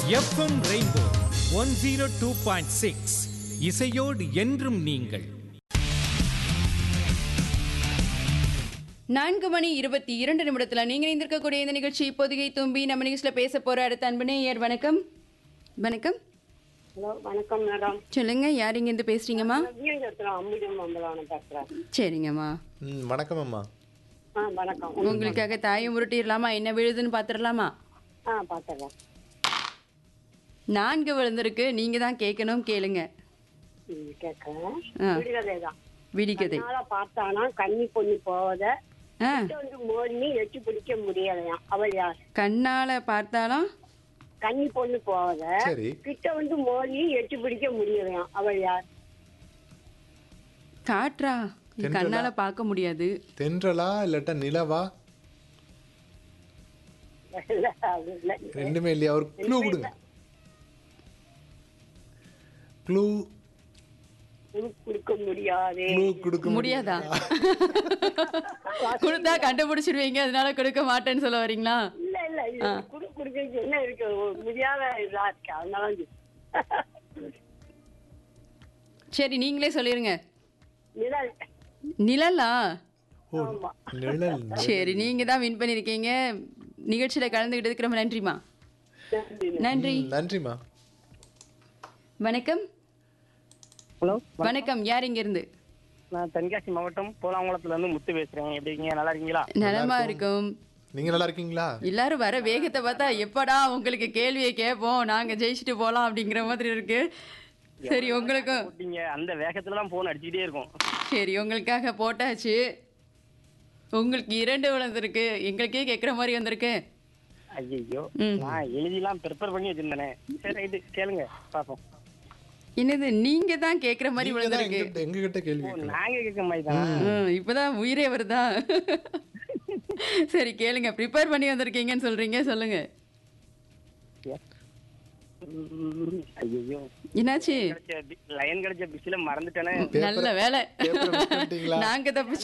FM rainbow one zero two point six இசையோடு என்றும் நீங்கள் நான்கு மணி இருபத்தி இரண்டு நிமிடத்துல நீங்க இணைந்திருக்கக்கூடிய இந்த நிகழ்ச்சி இப்போதைக்கு தும்பி நம்ம நிகழ்ச்சியில பேச போற அடுத்த அன்பு நேயர் வணக்கம் வணக்கம் ஹலோ வணக்கம் மேடம் சொல்லுங்க யார் இங்க இருந்து பேசுறீங்கம்மா வீரத்தில் அம்பிகம் அம்பலான பேசுகிறேன் சரிங்கம்மா ம் வணக்கம் அம்மா ஆ வணக்கம் உங்களுக்காக தாயை உருட்டிடலாமா என்ன விழுதுன்னு பாத்துடலாமா ஆ பார்த்துறேன் நான்கு விழுந்திருக்கு நீங்க தான் கேட்கணும் கேளுங்க ம் கேட்குறேன் ஆ. விடுதலை தான் விடிக்கதை அதனால பார்த்தானா கன்னி பொண்ணு போவத ஆ வந்து மோதி எட்டி பிடிக்க முடியலையாம் அவள் யார் கண்ணால பார்த்தாலும் கன்னி பொண்ணு போவத சரி கிட்ட வந்து மோதி எட்டி பிடிக்க முடியலையாம் அவள் யார் காற்றா இது கண்ணால பார்க்க முடியாது தென்றலா இல்லாட்டா நிலவா இல்ல, அது இல்ல. ரெண்டுமே இல்லையா ஒரு க்ளூ கொடுங்க க்ளூ உனக்கு கொடுக்க முடியாது க்ளூ கொடுக்க முடியாதா கொடுத்தா கண்டுபிடிச்சிருவீங்க அதனால கொடுக்க மாட்டேன்னு சொல்ல வரீங்களா இல்ல இல்ல இது குடு குடுக்க என்ன இருக்கு ஒரு முடியாத இதா இருக்கு அதனால இது. சரி நீங்களே சொல்லிருங்க நிழல் நிழலா ஓ நிழல் சரி நீங்க தான் வின் பண்ணிருக்கீங்க நிகழ்ச்சியில கலந்துக்கிட்டதுக்கு ரொம்ப நன்றிமா நன்றி ம், நன்றிம்மா வணக்கம் ஹலோ வணக்கம் யார் இங்க இருந்து நான் தென்காசி மாவட்டம் போலாங்குளத்துல இருந்து முத்து பேசுறேன் எப்படி இருக்கீங்க நல்லா இருக்கீங்களா நலமா இருக்கும் நீங்க நல்லா இருக்கீங்களா எல்லாரும் வர வேகத்தை பார்த்தா எப்படா உங்களுக்கு கேள்வியை கேட்போம் நாங்க ஜெயிச்சுட்டு போலாம் அப்படிங்கிற மாதிரி இருக்கு சரி உங்களுக்கும் போட்டீங்க அந்த வேகத்துல தான் போன் அடிச்சுக்கிட்டே இருக்கும் சரி உங்களுக்காக போட்டாச்சு உங்களுக்கு இரண்டு விழுந்திருக்கு எங்களுக்கே கேட்குற மாதிரி வந்திருக்கு ஐயோ ம். நான் எழுதிலாம் ப்ரிப்பேர் பண்ணி வச்சிருந்தேனே சரி ரைட்டு கேளுங்க பாப்போம் என்னது நீங்க தான் கேட்குற மாதிரி நீங்க தான் விழுந்திருக்கு எங்ககிட்ட எங்ககிட்ட கேள்வி ஓ, கேட்கலாம். நாங்க கேட்க மாதிரி தான் ம், இப்பதான் உயிரே வருதா சரி கேளுங்க ப்ரிப்பேர் பண்ணி வந்திருக்கீங்கன்னு சொல்றீங்க சொல்லுங்க ஐயோ என்னாச்சு லைன் கிடைச்ச பிஸில மறந்துட்டேனே நல்ல வேலை பேப்பரை miss பண்ணிட்டீங்களா? நாங்க தப்பிச்சு